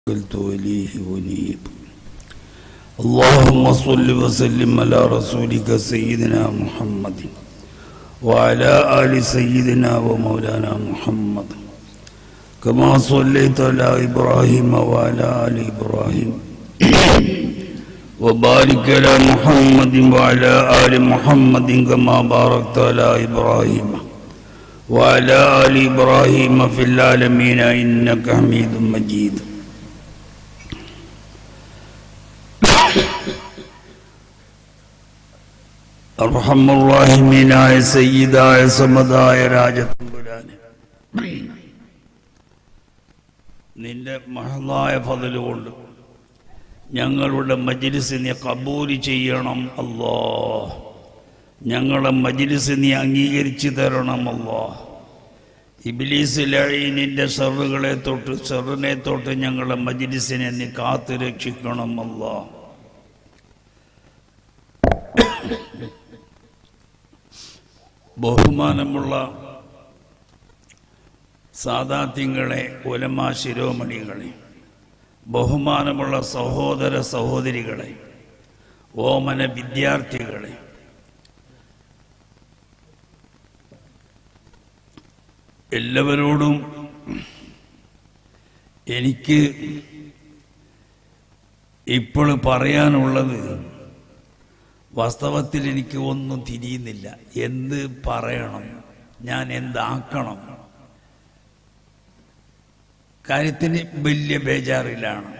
توكلت إليه ونيب اللهم صل وسلم على رسولك سيدنا محمد وعلى آل سيدنا ومولانا محمد كما صليت على إبراهيم وعلى آل إبراهيم وبارك على محمد وعلى آل محمد كما باركت على إبراهيم وعلى آل إبراهيم في العالمين إنك حميد مجيد അർഹമുറാഹിമീനായ സയ്യിദായ സമതായ രാജത്തമ്പുരാന് നിന്റെ മഹതായ ഫതലുകൊണ്ട് ഞങ്ങളുടെ മജിലിസിനെ കബൂല് ചെയ്യണം അല്ലോ ഞങ്ങളെ മജിലിസിനെ അംഗീകരിച്ചു തരണം അല്ലോ ഇബിലീസ് ലഴീനിൻ്റെ ഷെറുകളെ തൊട്ട് ഷെറിനെ തൊട്ട് ഞങ്ങളെ മജിലിസിനെ നീ കാത്തു രക്ഷിക്കണം അല്ലോ ബഹുമാനമുള്ള സാദാത്യങ്ങളെ ഉലമാ ശിരോമണികളെ ബഹുമാനമുള്ള സഹോദര സഹോദരികളെ ഓമന വിദ്യാർത്ഥികളെ എല്ലാവരോടും എനിക്ക് ഇപ്പോൾ പറയാനുള്ളത് വാസ്തവത്തിൽ എനിക്ക് ഒന്നും തിരിയുന്നില്ല എന്ത് പറയണം ഞാൻ എന്താക്കണം കാര്യത്തിന് വലിയ ബേജാറിലാണ്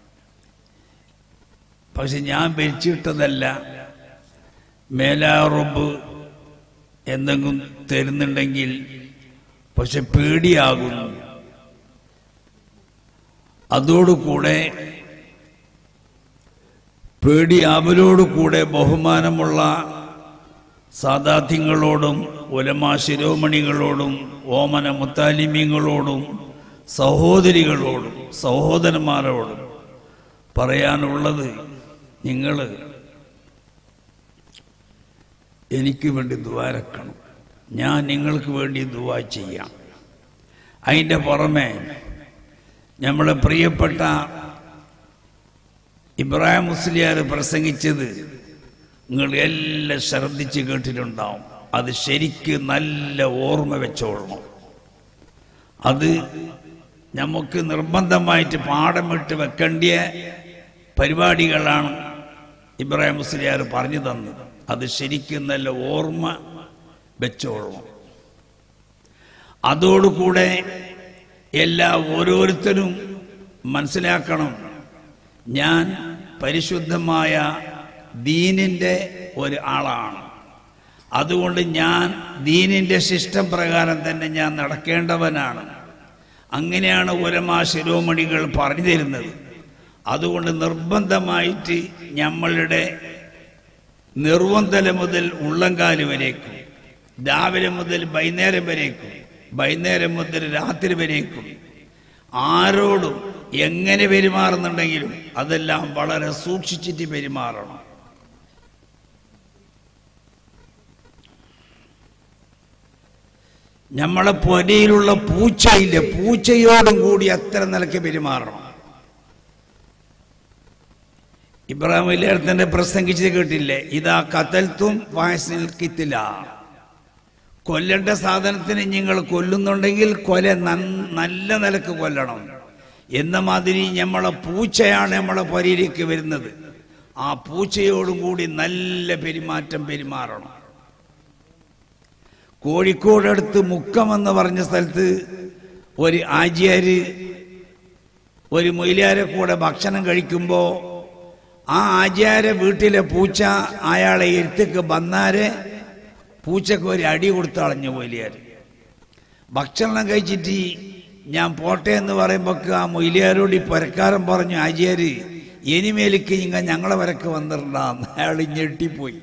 പക്ഷെ ഞാൻ ഭരിച്ചിട്ടതല്ല മേലാറുബ് എന്തെങ്കിലും തരുന്നുണ്ടെങ്കിൽ പക്ഷെ പേടിയാകുന്നു അതോടുകൂടെ പേടി അവരോട് കൂടെ ബഹുമാനമുള്ള സാദാത്യങ്ങളോടും ഉലമാ ശിരോമണികളോടും ഓമന മുത്താലിമ്യങ്ങളോടും സഹോദരികളോടും സഹോദരന്മാരോടും പറയാനുള്ളത് നിങ്ങൾ എനിക്ക് വേണ്ടി ദ്വാരക്കണം ഞാൻ നിങ്ങൾക്ക് വേണ്ടി ദുവാ ചെയ്യാം അതിൻ്റെ പുറമെ നമ്മളെ പ്രിയപ്പെട്ട ഇബ്രാഹിം മുസ്ലിയാർ പ്രസംഗിച്ചത് നിങ്ങൾ എല്ലാം ശ്രദ്ധിച്ച് കേട്ടിട്ടുണ്ടാവും അത് ശരിക്ക് നല്ല ഓർമ്മ വെച്ചോളണം അത് നമുക്ക് നിർബന്ധമായിട്ട് പാഠം വിട്ട് വെക്കേണ്ടിയ പരിപാടികളാണ് ഇബ്രാഹിം മുസ്ലിയാർ പറഞ്ഞു തന്നത് അത് ശരിക്കും നല്ല ഓർമ്മ വെച്ചോളണം അതോടുകൂടെ എല്ലാ ഓരോരുത്തരും മനസ്സിലാക്കണം ഞാൻ പരിശുദ്ധമായ ദീനിൻ്റെ ഒരു ആളാണ് അതുകൊണ്ട് ഞാൻ ദീനിൻ്റെ ശിഷ്ടം പ്രകാരം തന്നെ ഞാൻ നടക്കേണ്ടവനാണ് അങ്ങനെയാണ് ഉലമാ ശിരോമണികൾ പറഞ്ഞു തരുന്നത് അതുകൊണ്ട് നിർബന്ധമായിട്ട് നമ്മളുടെ നിർവന്തല മുതൽ ഉള്ളങ്കാല് വരേക്കും രാവിലെ മുതൽ വൈകുന്നേരം വരേക്കും വൈകുന്നേരം മുതൽ രാത്രി വരേക്കും ആരോടും എങ്ങനെ പെരുമാറുന്നുണ്ടെങ്കിലും അതെല്ലാം വളരെ സൂക്ഷിച്ചിട്ട് പെരുമാറണം നമ്മളെ പൊരയിലുള്ള പൂച്ചയില്ലേ പൂച്ചയോടും കൂടി അത്ര നിലയ്ക്ക് പെരുമാറണം ഇബ്രാഹിം വലിയർത്തന്റെ പ്രസംഗിച്ചത് കേട്ടില്ലേ ഇതാ കത്തൽത്തും വായസിൽ കിത്തില്ല കൊല്ലേണ്ട സാധനത്തിന് നിങ്ങൾ കൊല്ലുന്നുണ്ടെങ്കിൽ കൊല നല്ല നിലക്ക് കൊല്ലണം എന്ന മാതിരി നമ്മളെ പൂച്ചയാണ് നമ്മളെ പൊരയിലേക്ക് വരുന്നത് ആ പൂച്ചയോടും കൂടി നല്ല പെരുമാറ്റം പെരുമാറണം കോഴിക്കോട് അടുത്ത് മുക്കമെന്ന് പറഞ്ഞ സ്ഥലത്ത് ഒരു ആചാര് ഒരു മൊയിലാരെ കൂടെ ഭക്ഷണം കഴിക്കുമ്പോൾ ആ ആചാര വീട്ടിലെ പൂച്ച അയാളെ എരുത്തേക്ക് വന്നാരെ പൂച്ചക്ക് ഒരു അടി കൊടുത്ത് കളഞ്ഞു മൊയിലിയാർ ഭക്ഷണം കഴിച്ചിട്ട് ഞാൻ പോട്ടെ എന്ന് പറയുമ്പോൾ ആ മൊയിലിയാരോട് ഈ പരക്കാരൻ പറഞ്ഞു ആചാര് ഇനിമേലേക്ക് ഇങ്ങ ഞങ്ങളെ വരക്ക് വന്നിട്ടുണ്ടാന്ന് അയാൾ ഞെട്ടിപ്പോയി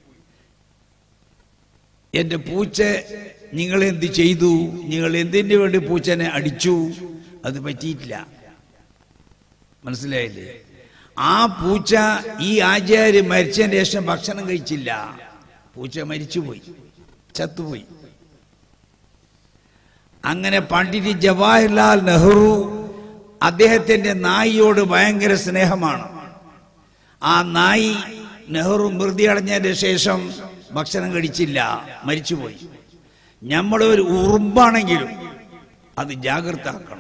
എൻ്റെ പൂച്ച നിങ്ങൾ എന്ത് ചെയ്തു നിങ്ങൾ എന്തിനു വേണ്ടി പൂച്ചനെ അടിച്ചു അത് പറ്റിയിട്ടില്ല മനസ്സിലായില്ലേ ആ പൂച്ച ഈ ആചാര്യ മരിച്ചതിന് ശേഷം ഭക്ഷണം കഴിച്ചില്ല പൂച്ച മരിച്ചുപോയി ചത്തുപോയി അങ്ങനെ പണ്ഡിറ്റ് ജവഹർലാൽ നെഹ്റു അദ്ദേഹത്തിന്റെ നായിയോട് ഭയങ്കര സ്നേഹമാണ് ആ നായി നെഹ്റു മൃതി അടഞ്ഞതിന് ശേഷം ഭക്ഷണം കഴിച്ചില്ല മരിച്ചുപോയി നമ്മളൊരു ഉറുമ്പാണെങ്കിലും അത് ജാഗ്രത ആക്കണം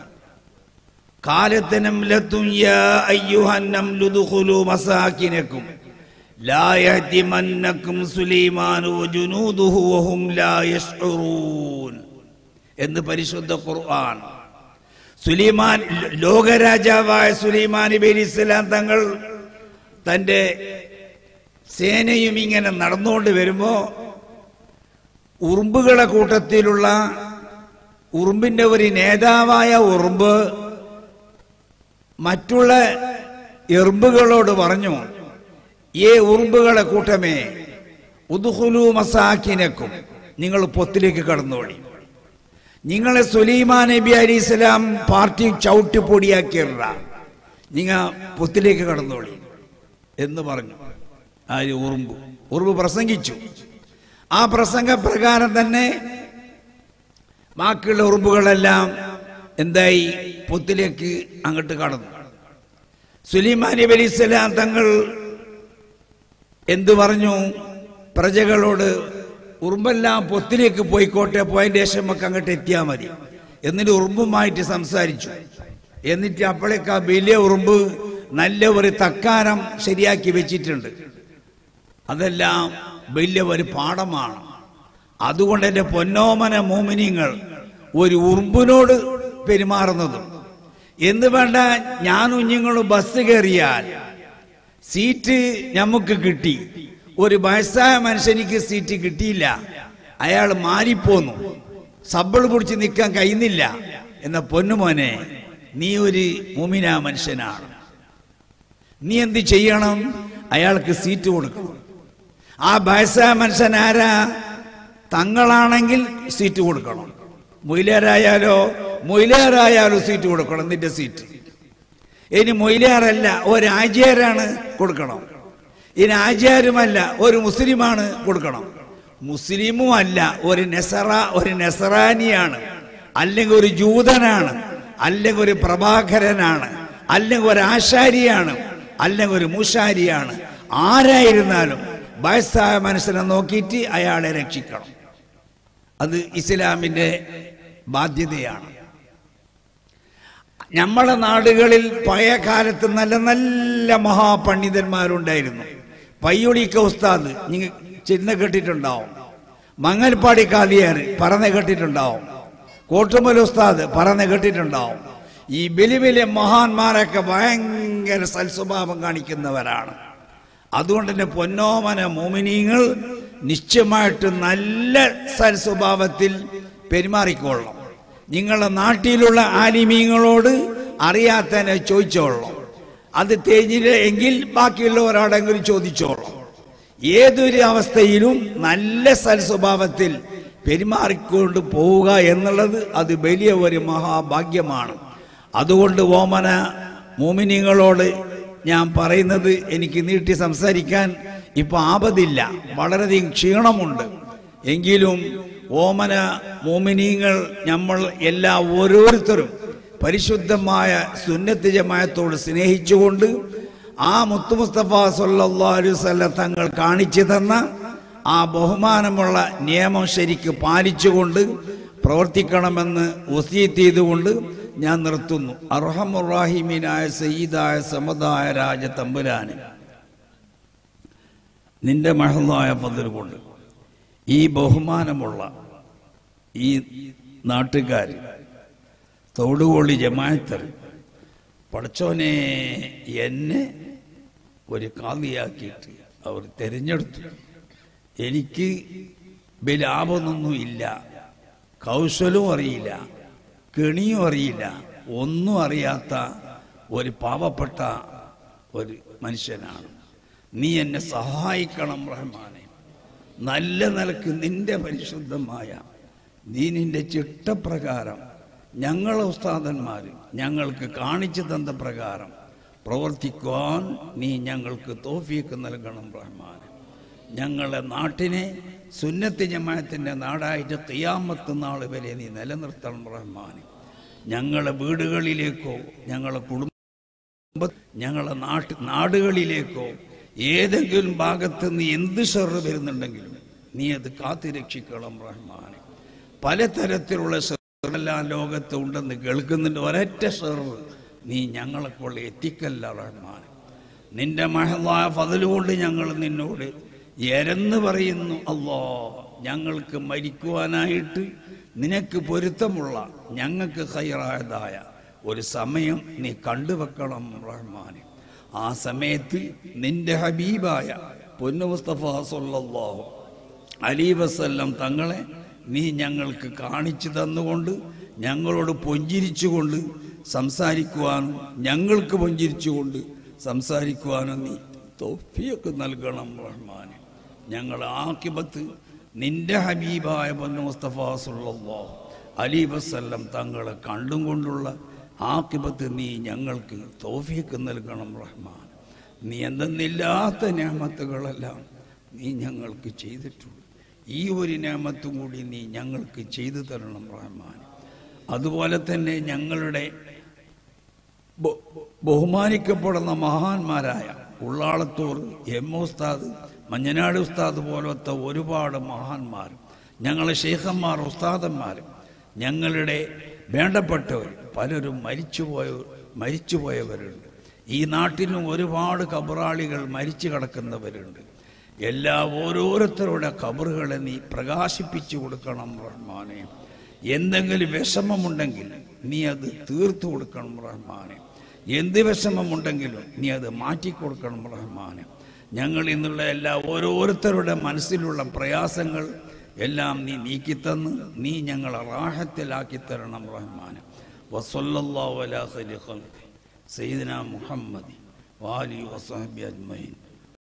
കാലത്തനം ലത്തും യാ അയ്യുഹന്നം ലുദുഖുലു മസാകിനക്കും ലാ യഹ്തിമന്നക്കും സുലൈമാനു വജുനൂദുഹു വഹും ലാ യശ്ഉറൂൻ എന്ന് പരിശുദ്ധ ഖുർആൻ സുലൈമാൻ ലോകരാജാവായ സുലൈമാൻ നബി അലൈഹി ഇസ്ലാം തങ്ങൾ തൻ്റെ സേനയും ഇങ്ങനെ നടന്നുകൊണ്ട് വരുമ്പോ ഉറുമ്പുകളെ കൂട്ടത്തിലുള്ള ഉറുമ്പിന്റെ ഒരു നേതാവായ ഉറുമ്പ് മറ്റുള്ള എറുമ്പുകളോട് പറഞ്ഞു ഏ ഉറുമ്പുകളെ കൂട്ടമേ ഉദുഹുലു മസാക്കിനക്കും നിങ്ങൾ പൊത്തിലേക്ക് കടന്നോളി നിങ്ങളെ സുലൈമാൻ നബി അലി ഇസ്ലാം പാർട്ടി ചവിട്ടി പൊടിയാക്കിയിട നിങ്ങ പൊത്തിലേക്ക് കടന്നോളി എന്ന് പറഞ്ഞു ആര് ഉറുമ്പ് ഉറുമ്പ് പ്രസംഗിച്ചു ആ പ്രസംഗ പ്രകാരം തന്നെ ബാക്കിയുള്ള ഉറുമ്പുകളെല്ലാം എന്തായി പൊത്തിലേക്ക് അങ്ങോട്ട് കടന്നു സുലൈമാൻ നബി അലി ഇസ്ലാം തങ്ങൾ എന്തു പറഞ്ഞു പ്രജകളോട് ഉറുമ്പെല്ലാം പൊത്തിലേക്ക് പോയിക്കോട്ടെ പോയതിന്റെ ശേഷം നമുക്ക് അങ്ങോട്ട് എത്തിയാൽ മതി എന്നിട്ട് ഉറുമ്പുമായിട്ട് സംസാരിച്ചു എന്നിട്ട് അപ്പോഴേക്ക് ആ വലിയ ഉറുമ്പ് നല്ല ഒരു തക്കാരം ശരിയാക്കി വെച്ചിട്ടുണ്ട് അതെല്ലാം വലിയ ഒരു പാഠമാണ് അതുകൊണ്ട് എൻ്റെ പൊന്നോമന മോമിനിങ്ങൾ ഒരു ഉറുമ്പിനോട് പെരുമാറുന്നതും എന്ന് വേണ്ട ഞാനും നിങ്ങളും ബസ് കയറിയാൽ സീറ്റ് നമുക്ക് കിട്ടി ഒരു വയസ്സായ മനുഷ്യനിക്ക് സീറ്റ് കിട്ടിയില്ല അയാൾ മാറിപ്പോന്നു സബിൾ പിടിച്ച് നിൽക്കാൻ കഴിയുന്നില്ല എന്ന പൊന്നുമോനെ നീ ഒരു മുമിന മനുഷ്യനാണ് നീ എന്ത് ചെയ്യണം അയാൾക്ക് സീറ്റ് കൊടുക്കണം ആ വയസ്സായ മനുഷ്യൻ ആരാ തങ്ങളാണെങ്കിൽ സീറ്റ് കൊടുക്കണം മൊയിലാരായാലോ മൊയിലാരായാലോ സീറ്റ് കൊടുക്കണം നിന്റെ സീറ്റ് ഇനി മൊയിലാറല്ല ഒരു ആചാരാണ് കൊടുക്കണം ഇനി ആചാരുമല്ല ഒരു മുസ്ലിമാണ് കൊടുക്കണം മുസ്ലിമും അല്ല ഒരു നെസറ ഒരു നെസറാനിയാണ് അല്ലെങ്കിൽ ഒരു ജൂതനാണ് അല്ലെങ്കിൽ ഒരു പ്രഭാകരനാണ് അല്ലെങ്കിൽ ഒരു ആശാരിയാണ് അല്ലെങ്കിൽ ഒരു മൂശാരിയാണ് ആരായിരുന്നാലും വയസ്സായ മനസ്സിനെ നോക്കിയിട്ട് അയാളെ രക്ഷിക്കണം അത് ഇസ്ലാമിൻ്റെ ബാധ്യതയാണ് നമ്മളെ നാടുകളിൽ പഴയ കാലത്ത് നല്ല നല്ല മഹാപണ്ഡിതന്മാരുണ്ടായിരുന്നു പയ്യൊളിക്ക ഉസ്താദ് നിങ്ങൾ ചെന്ന് കേട്ടിട്ടുണ്ടാവും മങ്ങൽപ്പാടി കാലിയാർ പറഞ്ഞ കേട്ടിട്ടുണ്ടാവും കോട്ടുമൽ ഉസ്താദ് പറഞ്ഞ കേട്ടിട്ടുണ്ടാവും ഈ വലിയ വലിയ മഹാന്മാരൊക്കെ ഭയങ്കര സൽസ്വഭാവം കാണിക്കുന്നവരാണ് അതുകൊണ്ട് തന്നെ പൊന്നോമന മോമിനിയങ്ങൾ നിശ്ചയമായിട്ട് നല്ല സൽസ്വഭാവത്തിൽ പെരുമാറിക്കൊള്ളണം നിങ്ങളുടെ നാട്ടിലുള്ള ആലിമീങ്ങളോട് അറിയാത്തതിനെ ചോദിച്ചോളണം അത് തേഞ്ഞില്ല എങ്കിൽ ബാക്കിയുള്ളവരോടെങ്കിലും ചോദിച്ചോളണം ഏതൊരു അവസ്ഥയിലും നല്ല സൽസ്വഭാവത്തിൽ പെരുമാറിക്കൊണ്ട് പോവുക എന്നുള്ളത് അത് വലിയ ഒരു മഹാഭാഗ്യമാണ് അതുകൊണ്ട് ഓമന മോമിനിങ്ങളോട് ഞാൻ പറയുന്നത് എനിക്ക് നീട്ടി സംസാരിക്കാൻ ഇപ്പൊ ആപതില്ല വളരെയധികം ക്ഷീണമുണ്ട് എങ്കിലും ഓമന മോമിനീങ്ങൾ നമ്മൾ എല്ലാ ഓരോരുത്തരും പരിശുദ്ധമായ സുന്നത്ത് ജമായത്തോട് സ്നേഹിച്ചുകൊണ്ട് ആ മുത്തു മുസ്തഫ സല്ലല്ലാഹു അലൈഹി വസല്ലം തങ്ങൾ കാണിച്ചു തന്ന ആ ബഹുമാനമുള്ള നിയമം ശരിക്ക് പാലിച്ചുകൊണ്ട് പ്രവർത്തിക്കണമെന്ന് വസീത്ത് ചെയ്തുകൊണ്ട് ഞാൻ നിർത്തുന്നു അർഹമുറാഹിമീനായ സയ്യിദായ സമതായ രാജ തമ്പുരാന് നിന്റെ മഹളായ പതിൽ കൊണ്ട് ഈ ബഹുമാനമുള്ള ഈ നാട്ടുകാർ തോടുകൊള്ളി ജമായത്തർ പഠിച്ചോനെ എന്നെ ഒരു കാതിയാക്കിയിട്ട് അവർ തിരഞ്ഞെടുത്തു എനിക്ക് ബലാപമൊന്നും ഇല്ല കൗശലവും അറിയില്ല കെണിയും അറിയില്ല ഒന്നും അറിയാത്ത ഒരു പാവപ്പെട്ട ഒരു മനുഷ്യനാണ് നീ എന്നെ സഹായിക്കണം റഹ്മാനെ നല്ല നിലക്ക് നിന്റെ പരിശുദ്ധമായ നീ നിന്റെ ചിട്ടപ്രകാരം ഞങ്ങളെ ഉസ്താദന്മാർ ഞങ്ങൾക്ക് കാണിച്ചു തന്ന പ്രകാരം പ്രവർത്തിക്കുവാൻ നീ ഞങ്ങൾക്ക് തോഫീക്ക് നൽകണം റഹ്മാൻ ഞങ്ങളെ നാട്ടിനെ സുന്നത്ത് ജമാഅത്തിൻ്റെ നാടായിട്ട് തിയാമത്ത് നാൾ വരെ നീ നിലനിർത്തണം റഹ്മാൻ ഞങ്ങളെ വീടുകളിലേക്കോ ഞങ്ങളെ കുടുംബ ഞങ്ങളെ നാട്ട് നാടുകളിലേക്കോ ഏതെങ്കിലും ഭാഗത്ത് നീ എന്ത് ഷെറ് വരുന്നുണ്ടെങ്കിലും നീ അത് കാത്തു രക്ഷിക്കണം റഹ്മാനെ പലതരത്തിലുള്ള ഷെറെല്ലാം ലോകത്ത് ഉണ്ടെന്ന് കേൾക്കുന്നുണ്ട് ഒരൊറ്റ ഷെറ് നീ ഞങ്ങളെ കൊണ്ട് എത്തിക്കല്ല റഹ്മാൻ നിന്റെ മഹളായ ഫതലുകൊണ്ട് ഞങ്ങൾ നിന്നോട് എരന്ന് പറയുന്നു അല്ലോ ഞങ്ങൾക്ക് മരിക്കുവാനായിട്ട് നിനക്ക് പൊരുത്തമുള്ള ഞങ്ങൾക്ക് ഹൈറായതായ ഒരു സമയം നീ കണ്ടുവെക്കണം റഹ്മാനെ ആ സമയത്ത് നിന്റെ ഹബീബായ പൊന്നു മുസ്തഫ സല്ലല്ലാഹു അലി വസല്ലം തങ്ങളെ നീ ഞങ്ങൾക്ക് കാണിച്ചു തന്നുകൊണ്ട് ഞങ്ങളോട് പൊഞ്ചിരിച്ചുകൊണ്ട് സംസാരിക്കുവാനും ഞങ്ങൾക്ക് പൊഞ്ചിരിച്ചുകൊണ്ട് സംസാരിക്കുവാനും നീ തോഫിയൊക്കെ നൽകണം റഹ്മാനെ ഞങ്ങളെ ആക്കിബത്ത് നിന്റെ ഹബീബായ പൊന്നു മുസ്തഫ സല്ലല്ലാഹു അലി വസല്ലം തങ്ങളെ കണ്ടും കൊണ്ടുള്ള ആക്കിബത്ത് നീ ഞങ്ങൾക്ക് തോഫിയൊക്കെ നൽകണം റഹ്മാൻ നീ എന്തെന്നില്ലാത്ത ഞാമത്തുകളെല്ലാം നീ ഞങ്ങൾക്ക് ചെയ്തിട്ടുള്ളൂ ഈ ഒരു ഞാമത്തും കൂടി നീ ഞങ്ങൾക്ക് ചെയ്തു തരണം റഹ്മാൻ അതുപോലെ തന്നെ ഞങ്ങളുടെ ബഹു- ബഹുമാനിക്കപ്പെടുന്ന മഹാന്മാരായ ഉള്ളാളത്തൂർ എം ഉസ്താദ് മഞ്ഞനാട് ഉസ്താദ് പോലത്തെ ഒരുപാട് മഹാന്മാർ ഞങ്ങളെ ഷെയ്ഖന്മാർ ഉസ്താദന്മാർ ഞങ്ങളുടെ വേണ്ടപ്പെട്ടവർ പലരും മരിച്ചുപോയ മരിച്ചുപോയവരുണ്ട് ഈ നാട്ടിലും ഒരുപാട് കബറാളികൾ മരിച്ചു കിടക്കുന്നവരുണ്ട് എല്ലാ ഓരോരുത്തരുടെ കബറുകളെ നീ പ്രകാശിപ്പിച്ചു കൊടുക്കണം റഹ്മാനെ എന്തെങ്കിലും വിഷമമുണ്ടെങ്കിൽ നീ അത് തീർത്തു കൊടുക്കണം റഹ്മാനെ എന്ത് വിഷമമുണ്ടെങ്കിലും നീ അത് മാറ്റിക്കൊടുക്കണം റഹ്മാനെ ഞങ്ങൾ ഇന്നുള്ള എല്ലാ ഓരോരുത്തരുടെ മനസ്സിലുള്ള പ്രയാസങ്ങൾ എല്ലാം നീ നീക്കിത്തന്ന് നീ ഞങ്ങളെ റാഹത്തിലാക്കി തരണം റഹ്മാനെ വസല്ലല്ലാഹു അലാ ഖൈരി ഖൽഖി സയ്യിദന മുഹമ്മദ് വാലി വസഹബി അജ്മഈൻ